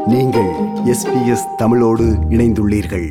நீங்கள் எஸ்பிஎஸ் தமிழோடு இணைந்துள்ளீர்கள்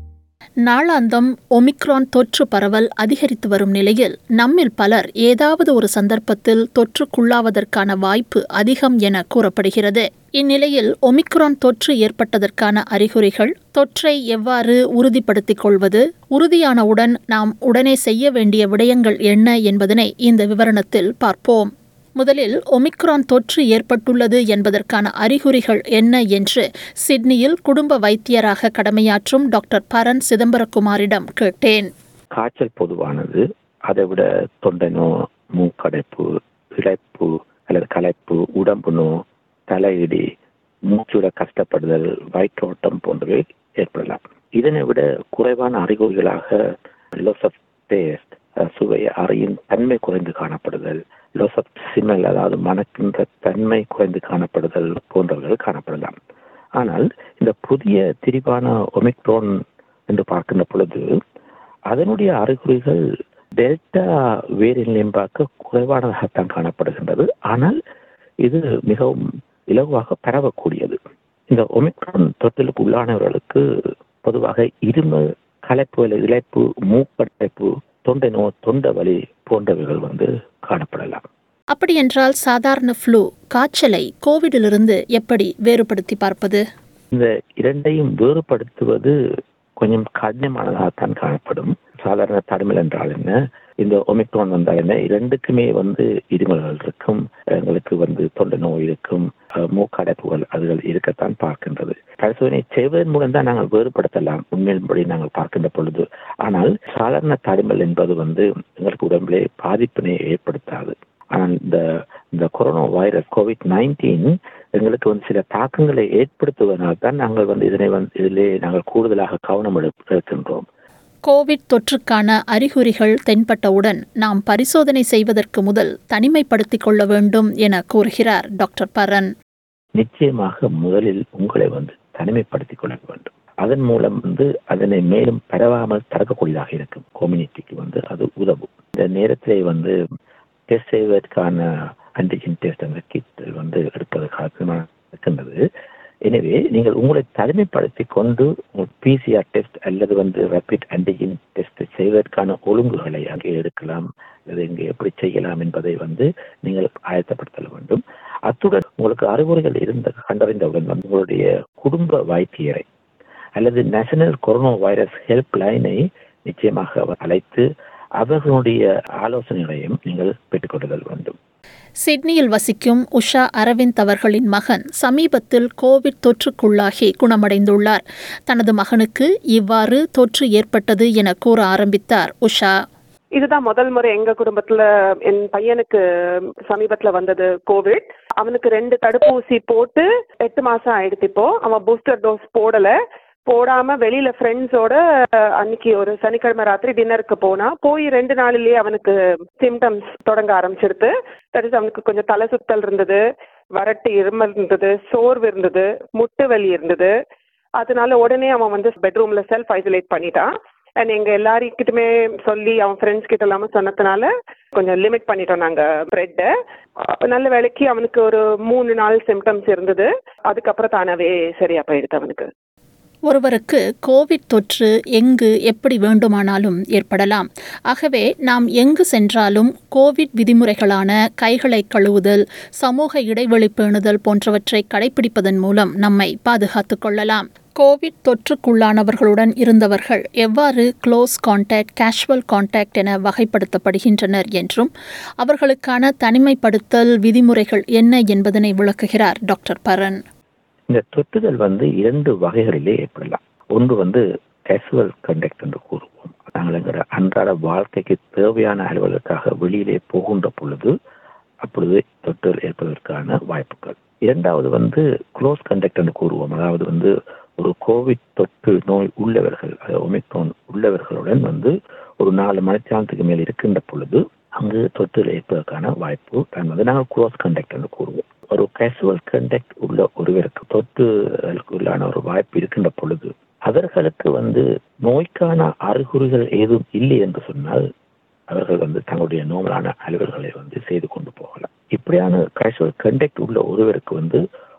நாளாந்தம் ஒமிக்ரான் தொற்று பரவல் அதிகரித்து வரும் நிலையில் நம்மில் பலர் ஏதாவது ஒரு சந்தர்ப்பத்தில் தொற்றுக்குள்ளாவதற்கான வாய்ப்பு அதிகம் என கூறப்படுகிறது இந்நிலையில் ஒமிக்ரான் தொற்று ஏற்பட்டதற்கான அறிகுறிகள் தொற்றை எவ்வாறு உறுதிப்படுத்திக் கொள்வது உறுதியானவுடன் நாம் உடனே செய்ய வேண்டிய விடயங்கள் என்ன என்பதனை இந்த விவரணத்தில் பார்ப்போம் முதலில் ஒமிக்ரான் தொற்று ஏற்பட்டுள்ளது என்பதற்கான அறிகுறிகள் என்ன என்று சிட்னியில் குடும்ப வைத்தியராக கடமையாற்றும் டாக்டர் பரன் சிதம்பரகுமாரிடம் கேட்டேன் காய்ச்சல் பொதுவானது அதை விட தொண்டை நோ மூக்கடைப்பு இழைப்பு அல்லது களைப்பு உடம்பு நோ தலையிடி மூச்சுட கஷ்டப்படுதல் வயிற்றோட்டம் போன்றவை ஏற்படலாம் இதனை விட குறைவான அறிகுறிகளாக லாஸ் ஆஃப் டேஸ்ட் சுவை அறியின் தன்மை குறைந்து காணப்படுதல் லாஸ் ஆஃப் சிமல் அதாவது மணக்கின்ற தன்மை குறைந்து காணப்படுதல் போன்றவர்கள் காணப்படலாம் ஆனால் இந்த புதிய திரிவான ஒமிக்ரோன் என்று பார்க்கின்ற பொழுது அதனுடைய அறிகுறிகள் டெல்டா வேரியன்லையும் பார்க்க குறைவானதாகத்தான் காணப்படுகின்றது ஆனால் இது மிகவும் இலகுவாக பரவக்கூடியது இந்த ஒமிக்ரான் தொற்றிலுக்கு உள்ளானவர்களுக்கு பொதுவாக இருமல் களைப்பு அல்லது இழைப்பு மூக்கடைப்பு தொண்டை நோ தொண்டை வலி போன்றவைகள் வந்து காணப்படலாம் அப்படியென்றால் சாதாரண ஃப்ளூ காய்ச்சலை கோவிடிலிருந்து எப்படி வேறுபடுத்தி பார்ப்பது இந்த இரண்டையும் வேறுபடுத்துவது கொஞ்சம் கடினமானதாகத்தான் காணப்படும் சாதாரண தடுமல் என்றால் என்ன இந்த ஒமிக்ரான் வந்தால் என்ன இரண்டுக்குமே வந்து இருமல்கள் இருக்கும் எங்களுக்கு வந்து தொண்டை நோய் இருக்கும் அஹ், மூக்கடைப்புகள் அதுகள் இருக்கத்தான் பார்க்கின்றது பரிசோதனை செய்வதன் மூலம் தான் நாங்கள் வேறுபடுத்தலாம் உண்மையின்படி நாங்கள் பார்க்கின்ற பொழுது ஆனால் சாதாரண தடுமல் என்பது வந்து எங்களுக்கு உடம்பிலே பாதிப்பினை ஏற்படுத்தாது ஆனால் இந்த இந்த கொரோனா வைரஸ் கோவிட் நைன்டீன் எங்களுக்கு வந்து சில தாக்கங்களை ஏற்படுத்துவதனால் தான் நாங்கள் வந்து இதனை வந்து இதிலே நாங்கள் கூடுதலாக கவனம் எடுப்- எடுக்கின்றோம் கோவிட் தொற்றுக்கான அறிகுறிகள் தென்பட்டவுடன் நாம் பரிசோதனை செய்வதற்கு முதல் தனிமைப்படுத்திக் கொள்ள வேண்டும் என கூறுகிறார் டாக்டர் பரன் நிச்சயமாக முதலில் உங்களை வந்து தனிமைப்படுத்திக் கொள்ள வேண்டும் அதன் மூலம் வந்து அதனை மேலும் பரவாமல் தடுக்கக்கூடியதாக இருக்கும் கம்யூனிட்டிக்கு வந்து அது உதவும் இந்த நேரத்திலே வந்து டெஸ்ட் செய்வதற்கான ஆன்டிஜென் டெஸ்ட் அந்த கிட் வந்து எடுப்பது காரணமாக இருக்கின்றது எனவே நீங்கள் உங்களை தனிமைப்படுத்திக் கொண்டு பிசிஆர் டெஸ்ட் அல்லது வந்து ரேபிட் ஆன்டிஜென் டெஸ்ட் செய்வதற்கான ஒழுங்குகளை அங்கே எடுக்கலாம் அல்லது இங்கே எப்படி செய்யலாம் என்பதை வந்து நீங்கள் ஆயத்தப்படுத்த வேண்டும் அத்துடன் உங்களுக்கு அறிகுறிகள் இருந்த கண்டறிந்தவுடன் வந்து உங்களுடைய குடும்ப வைத்தியரை அல்லது நேஷனல் கொரோனா வைரஸ் ஹெல்ப் லைனை நிச்சயமாக அழைத்து அவர்களுடைய ஆலோசனைகளையும் நீங்கள் பெற்றுக்கொள்ளுதல் வேண்டும் சிட்னியில் வசிக்கும் உஷா அரவிந்த் அவர்களின் மகன் சமீபத்தில் கோவிட் தொற்றுக்குள்ளாகி குணமடைந்துள்ளார் தனது மகனுக்கு இவ்வாறு தொற்று ஏற்பட்டது என கூற ஆரம்பித்தார் உஷா இதுதான் முதல் முறை எங்க குடும்பத்துல என் பையனுக்கு சமீபத்துல வந்தது கோவிட் அவனுக்கு ரெண்டு தடுப்பூசி போட்டு எட்டு மாசம் ஆயிடுச்சு இப்போ அவன் பூஸ்டர் டோஸ் போடல போடாம வெளியில ஃப்ரெண்ட்ஸோட அன்னைக்கு ஒரு சனிக்கிழமை ராத்திரி டின்னருக்கு போனா போய் ரெண்டு நாளிலேயே அவனுக்கு சிம்டம்ஸ் தொடங்க ஆரம்பிச்சிருது தட் இஸ் அவனுக்கு கொஞ்சம் தலை சுத்தல் இருந்தது வறட்டு இருமல் இருந்தது சோர்வு இருந்தது முட்டு வலி இருந்தது அதனால உடனே அவன் வந்து பெட்ரூம்ல செல்ஃப் ஐசோலேட் பண்ணிட்டான் அண்ட் எங்க எல்லாருக்கிட்டுமே சொல்லி அவன் ஃப்ரெண்ட்ஸ் கிட்ட எல்லாமே சொன்னதுனால கொஞ்சம் லிமிட் பண்ணிட்டோம் நாங்க பிரெட்டை நல்ல வேலைக்கு அவனுக்கு ஒரு மூணு நாள் சிம்டம்ஸ் இருந்தது அதுக்கப்புறம் தானாவே சரியா போயிடுது அவனுக்கு ஒருவருக்கு கோவிட் தொற்று எங்கு எப்படி வேண்டுமானாலும் ஏற்படலாம் ஆகவே நாம் எங்கு சென்றாலும் கோவிட் விதிமுறைகளான கைகளை கழுவுதல் சமூக இடைவெளி பேணுதல் போன்றவற்றை கடைபிடிப்பதன் மூலம் நம்மை பாதுகாத்துக் கொள்ளலாம் கோவிட் தொற்றுக்குள்ளானவர்களுடன் இருந்தவர்கள் எவ்வாறு க்ளோஸ் கான்டாக்ட் கேஷுவல் கான்டாக்ட் என வகைப்படுத்தப்படுகின்றனர் என்றும் அவர்களுக்கான தனிமைப்படுத்தல் விதிமுறைகள் என்ன என்பதனை விளக்குகிறார் டாக்டர் பரன் இந்த தொற்றுதல் வந்து இரண்டு வகைகளிலே ஏற்படலாம் ஒன்று வந்து கேசுவல் கண்டக்ட் என்று கூறுவோம் நாங்கள் எங்கிற அன்றாட வாழ்க்கைக்கு தேவையான அலுவலுக்காக வெளியிலே போகின்ற பொழுது அப்பொழுது தொற்றுதல் ஏற்பதற்கான வாய்ப்புகள் இரண்டாவது வந்து க்ளோஸ் கண்டக்ட் என்று கூறுவோம் அதாவது வந்து ஒரு கோவிட் தொற்று நோய் உள்ளவர்கள் அதாவது ஒமிக்ரோன் உள்ளவர்களுடன் வந்து ஒரு நாலு மணித்தியாலத்துக்கு மேல் இருக்கின்ற பொழுது அங்கு தொற்றுதல் ஏற்பதற்கான வாய்ப்பு தான் வந்து நாங்கள் க்ளோஸ் கண்டக்ட் என்று கூறுவோம் ஒரு கேசுவல் கண்டக்ட் உள்ள ஒருவருக்கு தொற்றுதலுக்கு உள்ளான ஒரு வாய்ப்பு இருக்கின்ற பொழுது அவர்களுக்கு வந்து நோய்க்கான அறிகுறிகள் ஏதும் இல்லை என்று சொன்னால் அவர்கள் வந்து தங்களுடைய நோமலான அலுவல்களை வந்து செய்து கொண்டு போகலாம் இப்படியான கேஷுவல் கண்டக்ட் உள்ள ஒருவருக்கு வந்து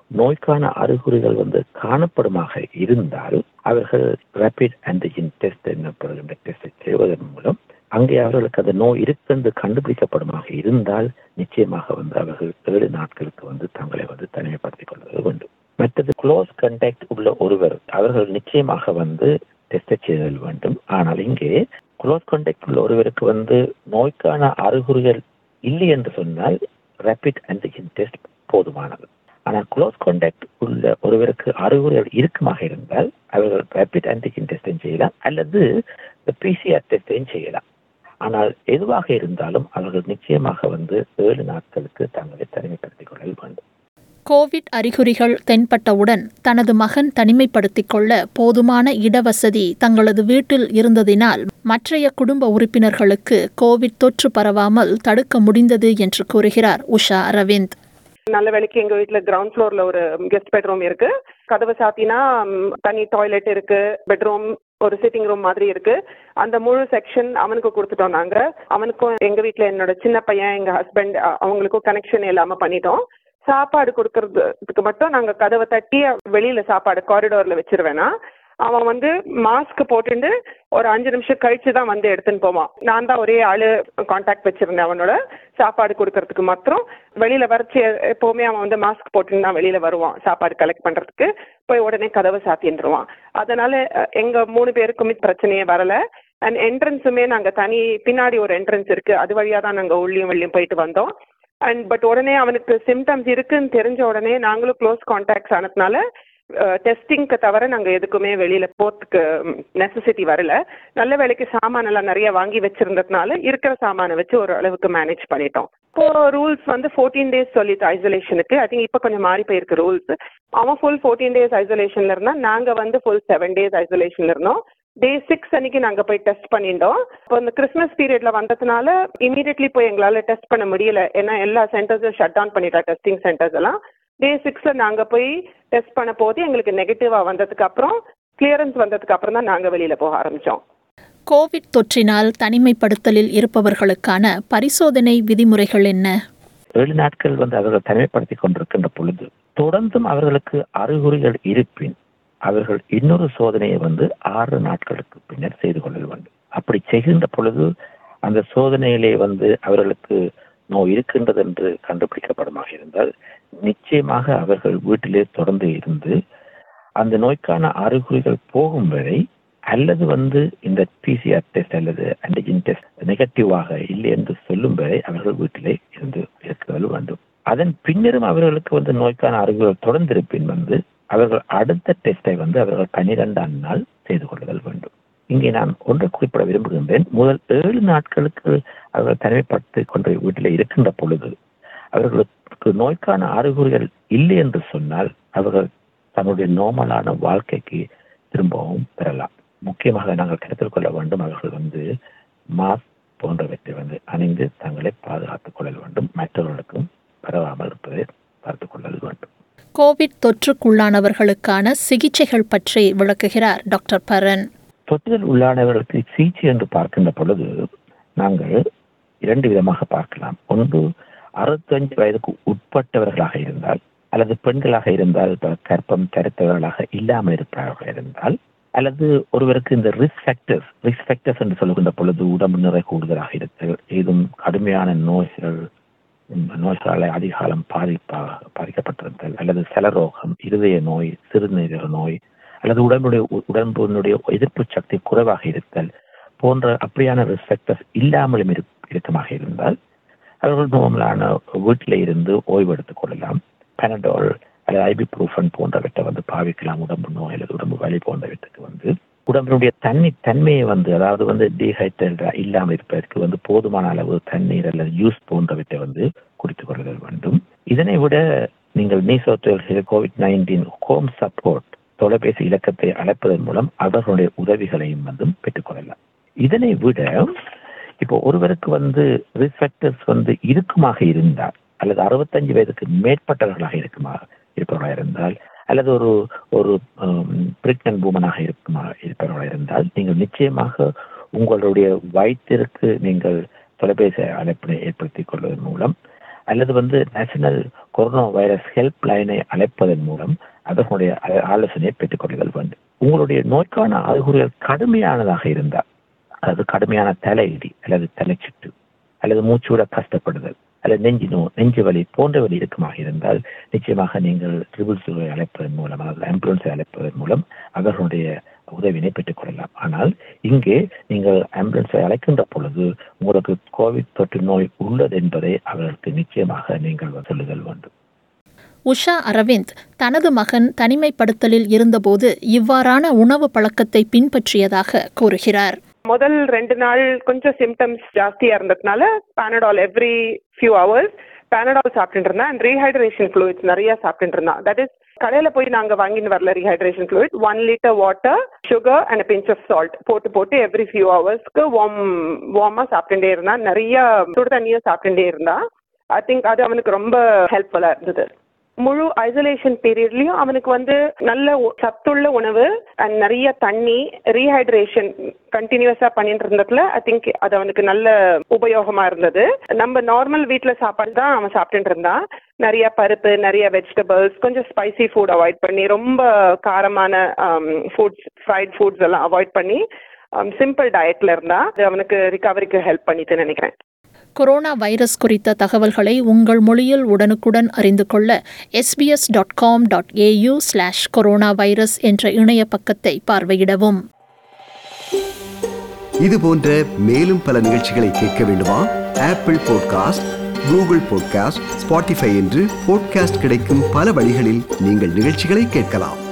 நோய்க்கான அறிகுறிகள் வந்து காணப்படுமாக இருந்தால் அவர்கள் ரேபிட் ஆன்டிஜின் டெஸ்ட் என்னப்படுகின்ற டெஸ்டை செய்வதன் மூலம் அங்கே அவர்களுக்கு அந்த நோய் இருக்கு கண்டுபிடிக்கப்படுமாக இருந்தால் நிச்சயமாக வந்து அவர்கள் ஏழு நாட்களுக்கு வந்து தங்களை வந்து தனிமைப்படுத்திக் கொள்ள வேண்டும் மற்றது க்ளோஸ் கண்டாக்ட் உள்ள ஒருவர் அவர்கள் நிச்சயமாக வந்து டெஸ்ட் செய்தல் வேண்டும் ஆனால் இங்கே க்ளோஸ் கான்டாக்ட் உள்ள ஒருவருக்கு வந்து நோய்க்கான அறிகுறிகள் இல்லை என்று சொன்னால் ரேபிட் ஆன்டிஜன் டெஸ்ட் போதுமானது ஆனால் க்ளோஸ் கான்டாக்ட் உள்ள ஒருவருக்கு அறிகுறிகள் இருக்குமாக இருந்தால் அவர்கள் ரேபிட் ஆன்டிஜன் டெஸ்டையும் செய்யலாம் அல்லது பிசிஆர் டெஸ்டையும் செய்யலாம் ஆனால் எதுவாக இருந்தாலும் அவர்கள் நிச்சயமாக வந்து ஏழு நாட்களுக்கு தங்களை தனிமைப்படுத்திக் கொள்ள வேண்டும் கோவிட் அறிகுறிகள் தென்பட்டவுடன் தனது மகன் தனிமைப்படுத்திக் கொள்ள போதுமான இடவசதி தங்களது வீட்டில் இருந்ததினால் மற்றைய குடும்ப உறுப்பினர்களுக்கு கோவிட் தொற்று பரவாமல் தடுக்க முடிந்தது என்று கூறுகிறார் உஷா அரவிந்த் நல்ல வேலைக்கு எங்க வீட்ல கிரவுண்ட் ஃப்ளோர்ல ஒரு கெஸ்ட் பெட்ரூம் இருக்கு கதவை சாத்தினா ம், தனி டாய்லெட் இருக்கு பெட்ரூம் ஒரு சிட்டிங் ரூம் மாதிரி இருக்கு அந்த முழு செக்ஷன் அவனுக்கு கொடுத்துட்டோம் நாங்க அவனுக்கும் எங்க வீட்ல என்னோட சின்ன பையன் எங்க ஹஸ்பண்ட் அவங்களுக்கும் கனெக்ஷன் இல்லாம பண்ணிட்டோம் சாப்பாடு கொடுக்கறதுக்கு மட்டும் நாங்க கதவை தட்டி வெளியில சாப்பாடு காரிடோர்ல வச்சிருவேனா அவன் வந்து மாஸ்க் போட்டுட்டு ஒரு அஞ்சு நிமிஷம் கழிச்சு தான் வந்து எடுத்துன்னு போவான் நான் தான் ஒரே ஆளு காண்டாக்ட் வச்சிருந்தேன் அவனோட சாப்பாடு கொடுக்கறதுக்கு மாத்திரம் வெளியில வரைச்சு எப்பவுமே அவன் வந்து மாஸ்க் போட்டுன்னு தான் வெளியில வருவான் சாப்பாடு கலெக்ட் பண்றதுக்கு போய் உடனே கதவை சாத்தின்றுவான் அதனால அஹ், எங்க மூணு பேருக்குமே பிரச்சனையே வரல அண்ட் என்ட்ரன்ஸுமே நாங்க தனி பின்னாடி ஒரு என்ட்ரன்ஸ் இருக்கு அது வழியா தான் நாங்க உள்ளியும் வெளியும் போயிட்டு வந்தோம் அண்ட் பட் உடனே அவனுக்கு சிம்டம்ஸ் இருக்குன்னு தெரிஞ்ச உடனே நாங்களும் க்ளோஸ் கான்டாக்ட்ஸ் ஆனதுனால டெஸ்டிங்க்கு தவிர நாங்கள் எதுக்குமே வெளியில் போகிறதுக்கு நெசசிட்டி வரல நல்ல வேலைக்கு சாமான் எல்லாம் நிறைய வாங்கி வச்சிருந்ததுனால இருக்கிற சாமானை வச்சு ஒரு அளவுக்கு மேனேஜ் பண்ணிட்டோம் இப்போ ரூல்ஸ் வந்து ஃபோர்டீன் டேஸ் சொல்லிட்டு ஐசோலேஷனுக்கு ஐ திங்க் இப்போ கொஞ்சம் மாறி போயிருக்கு ரூல்ஸ் அவன் ஃபுல் ஃபோர்டீன் டேஸ் ஐசோலேஷன்ல இருந்தா நாங்கள் வந்து ஃபுல் செவன் டேஸ் ஐசோலேஷன்ல இருந்தோம் டே சிக்ஸ் அன்னைக்கு நாங்க போய் டெஸ்ட் பண்ணிட்டோம் இப்போ இந்த கிறிஸ்மஸ் பீரியட்ல வந்ததுனால இமீடியட்லி போய் எங்களால டெஸ்ட் பண்ண முடியல ஏன்னா எல்லா சென்டர்ஸும் ஷட் டவுன் பண்ணிட்டா டெஸ்டிங் சென்டர்ஸ் எல்லாம் டே சிக்ஸ்ல நாங்க போய் டெஸ்ட் பண்ண போது எங்களுக்கு நெகட்டிவா வந்ததுக்கு அப்புறம் கிளியரன்ஸ் வந்ததுக்கு அப்புறம் தான் நாங்க வெளியில போக ஆரம்பிச்சோம் கோவிட் தொற்றினால் தனிமைப்படுத்தலில் இருப்பவர்களுக்கான பரிசோதனை விதிமுறைகள் என்ன ஏழு நாட்கள் வந்து அவர்கள் தனிமைப்படுத்திக் கொண்டிருக்கின்ற பொழுது தொடர்ந்தும் அவர்களுக்கு அறிகுறிகள் இருப்பின் அவர்கள் இன்னொரு சோதனையை வந்து ஆறு நாட்களுக்கு பின்னர் செய்து கொள்ள வேண்டும் அப்படி செய்கின்ற பொழுது அந்த சோதனையிலே வந்து அவர்களுக்கு நோய் இருக்கின்றது என்று கண்டுபிடிக்கப்படுமாக இருந்தால் நிச்சயமாக அவர்கள் வீட்டிலே தொடர்ந்து இருந்து அந்த நோய்க்கான அறிகுறிகள் போகும் வரை அல்லது வந்து இந்த பிசிஆர் டெஸ்ட் அல்லது ஆன்டிஜின் டெஸ்ட் நெகட்டிவாக இல்லை என்று சொல்லும் வரை அவர்கள் வீட்டிலே இருந்து இருக்கிறது வேண்டும் அதன் பின்னரும் அவர்களுக்கு வந்து நோய்க்கான அறிகுறிகள் தொடர்ந்து இருப்பின் வந்து அவர்கள் அடுத்த டெஸ்டை வந்து அவர்கள் பன்னிரெண்டாம் நாள் செய்து கொள்ளுதல் வேண்டும் இங்கே நான் ஒன்று குறிப்பிட விரும்புகின்றேன் முதல் ஏழு நாட்களுக்கு அவர்கள் தனிமைப்படுத்தி கொண்டு வீட்டில் இருக்கின்ற பொழுது அவர்களுக்கு நோய்க்கான அறிகுறிகள் இல்லை என்று சொன்னால் அவர்கள் தன்னுடைய நோமலான வாழ்க்கைக்கு திரும்பவும் பெறலாம் முக்கியமாக நாங்கள் கருத்தில் கொள்ள வேண்டும் அவர்கள் வந்து மாஸ்க் போன்றவற்றை வந்து அணிந்து தங்களை பாதுகாத்துக் கொள்ள வேண்டும் மற்றவர்களுக்கும் பரவாமல் இருப்பதை பார்த்துக் கொள்ள வேண்டும் கோவிட் தொற்றுக்குள்ளானவர்களுக்கான சிகிச்சைகள் பற்றி விளக்குகிறார் டாக்டர் பரன் தொற்றுதல் உள்ளானவர்களுக்கு சிகிச்சை என்று பார்க்கின்ற பொழுது நாங்கள் இரண்டு விதமாக பார்க்கலாம் ஒன்று அறுபத்தஞ்சு வயதுக்கு உட்பட்டவர்களாக இருந்தால் அல்லது பெண்களாக இருந்தால் இப்ப கற்பம் தரித்தவர்களாக இல்லாமல் இருப்பவர்களாக இருந்தால் அல்லது ஒருவருக்கு இந்த ரிஸ்க் ஃபேக்டர்ஸ் ரிஸ்க் ஃபேக்டர்ஸ் என்று சொல்லுகின்ற பொழுது உடம்பு நிறை கூடுதலாக இருத்தல் ஏதும் கடுமையான நோய்கள் உம், நோய்களால் அதிக காலம் பாதிப்பாக பாதிக்கப்பட்டிருத்தல் அல்லது செலரோகம் இருதய நோய் சிறுநீரக நோய் அல்லது உடம்புடைய உடம்பினுடைய எதிர்ப்பு சக்தி குறைவாக இருத்தல் போன்ற அப்படியான ரிஸ்பெக்டர்ஸ் இல்லாமலும் இரு- இருக்குமாக இருந்தால் அவர்கள் நார்மலான வீட்டில் இருந்து ஓய்வு எடுத்துக் கொள்ளலாம் பெனடால் அல்லது ஐபிப்ரூஃபன் போன்றவற்றை வந்து பாவிக்கலாம் உடம்பு நோய் அல்லது உடம்பு வலி போன்றவற்றுக்கு வந்து உடம்பினுடைய தண்ணி தன்மையை வந்து அதாவது வந்து டீஹைட்ரேட் இல்லாமல் இருப்பதற்கு வந்து போதுமான அளவு தண்ணீர் அல்லது ஜூஸ் போன்றவற்றை வந்து குடித்துக் கொள்ளுதல் வேண்டும் இதனை விட நீங்கள் நீசோத்தல் கோவிட் நைன்டீன் ஹோம் சப்போர்ட் தொலைபேசி இலக்கத்தை அழைப்பதன் மூலம் அவர்களுடைய உதவிகளையும் வந்து பெற்றுக்கொள்ளலாம் இதனை விட இப்போ ஒருவருக்கு வந்து ரிஸ்பெக்டர்ஸ் வந்து இருக்குமாக இருந்தால் அல்லது அறுபத்தஞ்சு வயதுக்கு மேற்பட்டவர்களாக இருக்குமாக இருப்பவர்களாக இருந்தால் அல்லது ஒரு ஒரு பிரெக்னன்ட் பூமனாக இருக்குமா இருப்பவர்களாக இருந்தால் நீங்கள் நிச்சயமாக உங்களுடைய வயிற்றிற்கு நீங்கள் தொலைபேசி அழைப்பினை ஏற்படுத்திக் கொள்வதன் மூலம் அல்லது வந்து நேஷனல் கொரோனா வைரஸ் ஹெல்ப் லைனை அழைப்பதன் மூலம் அதனுடைய ஆ- ஆலோசனையை பெற்றுக்கொள்ளுதல் வேண்டும் உங்களுடைய நோய்க்கான அறிகுறிகள் கடுமையானதாக இருந்தால் அதாவது கடுமையான தலையிடி அல்லது தலைச்சுட்டு அல்லது மூச்சுவிட கஷ்டப்படுதல் அல்லது நெஞ்சு நோ நெஞ்சு வலி போன்றவை இருக்குமாக இருந்தால் நிச்சயமாக நீங்கள் ட்ரிபிள் ஜீரோவை அழைப்பதன் மூலம் அதாவது ஆம்புலன்ஸை அழைப்பதன் மூலம் அவர்களுடைய உதவினை பெற்றுக்கொள்ளலாம் ஆனால் இங்கே நீங்கள் ஆம்புலன்ஸை அழைக்கின்ற பொழுது உங்களுக்கு கோவிட் தொற்று நோய் உள்ளது என்பதை அவர்களுக்கு நிச்சயமாக நீங்கள் சொல்லுதல் வேண்டும் உஷா அரவிந்த் தனது மகன் தனிமைப்படுத்தலில் இருந்தபோது இவ்வாறான உணவு பழக்கத்தை பின்பற்றியதாக கூறுகிறார் முதல் ரெண்டு நாள் கொஞ்சம் சிம்டம்ஸ் ஜாஸ்தியா இருந்ததுனால Panadol every few hours Panadol சாப்பிட்டுட்டு இருந்தேன் அண்ட் ரீஹைட்ரேஷன் ஃப்ளூயிட்ஸ் நிறைய சாப்பிட்டுட்டு இருந்தான் தட் இஸ் கடையில போய் நாங்க வாங்கின்னு வரல rehydration fluid one litre water sugar and pinch of salt போட்டு போட்டு எவ்ரி ஃபியூ ஹவர்ஸ்க்கு வார்ம் வார்மா சாப்பிட்டுட்டே இருந்தான் நிறைய சுடு தண்ணியும் சாப்பிட்டுட்டே இருந்தான் ஐ திங்க் அது அவனுக்கு ரொம்ப ஹெல்ப்ஃபுல்லா இருந்தது முழு ஐசோலேஷன் பீரியட்லயும் அவனுக்கு வந்து நல்ல உ- சத்துள்ள உணவு அண்ட் நிறைய தண்ணி ரீஹைட்ரேஷன் கண்டினியூஸா பண்ணிட்டு இருந்ததுல ஐ திங்க் அது அவனுக்கு நல்ல உபயோகமா இருந்தது நம்ம நார்மல் வீட்ல சாப்பாடு தான் அவன் சாப்பிட்டுட்டு இருந்தான் நிறைய பருப்பு நிறைய வெஜிடபிள்ஸ் கொஞ்சம் ஸ்பைசி ஃபுட் அவாய்ட் பண்ணி ரொம்ப காரமான ஃபுட்ஸ் ஃப்ரைட் ஃபுட்ஸ் எல்லாம் அவாய்ட் பண்ணி சிம்பிள் டயட்ல இருந்தா அது அவனுக்கு ரிகவரிக்கு ஹெல்ப் பண்ணிட்டு நினைக்கிறேன் கொரோனா வைரஸ் குறித்த தகவல்களை உங்கள் மொழியில் உடனுக்குடன் அறிந்து கொள்ள SBS dot com dot AU slash corona virus என்ற இணைய பக்கத்தை பார்வையிடவும் இது போன்ற மேலும் பல நிகழ்ச்சிகளை கேட்க வேண்டுமா Apple podcast Google podcast Spotify என்று பாட்காஸ்ட் கிடைக்கும் பல வழிகளில் நீங்கள் நிகழ்ச்சிகளை கேட்கலாம்